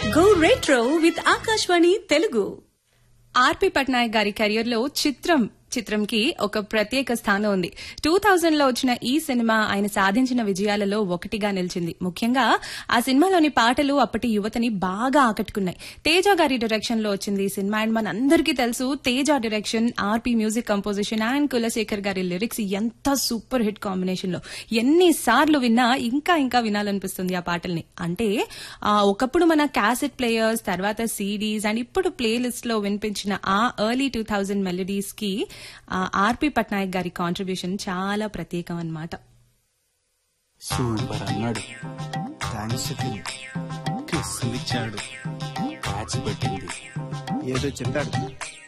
go retro with Akashvani Telugu RP Patnaik గారి career లో చిత్రం చిత్రంకి ఒక ప్రత్యేక స్థానం ఉంది టూ థౌజండ్ లో వచ్చిన ఈ సినిమా ఆయన సాధించిన విజయాలలో ఒకటిగా నిలిచింది ముఖ్యంగా ఆ సినిమాలోని పాటలు అప్పటి యువతని బాగా ఆకట్టుకున్నాయి తేజ గారి డైరెక్షన్ లో వచ్చింది ఈ సినిమా అండ్ మనందరికీ తెలుసు Teja direction RP music composition and Kulasekhar గారి లిరిక్స్ ఎంత సూపర్ హిట్ కాంబినేషన్ లో ఎన్ని సార్లు విన్నా ఇంకా ఇంకా వినాలనిపిస్తుంది ఆ పాటల్ని అంటే ఆ, ఒకప్పుడు మన క్యాసెట్ ప్లేయర్స్ తర్వాత సీడీస్ అండ్ ఇప్పుడు ప్లే లిస్ట్ లో వినిపించిన ఆ ఎర్లీ టూ థౌజండ్ మెలడీస్ కి ఆర్పి పట్నాయక్ గారి కాంట్రిబ్యూషన్ చాలా ప్రత్యేకం అన్నమాట సూపర్ అన్నాడు థ్యాంక్స్ కిస్సులు ఇచ్చాడు ప్యాచ్ పెట్టింది ఏదో చెప్పాడు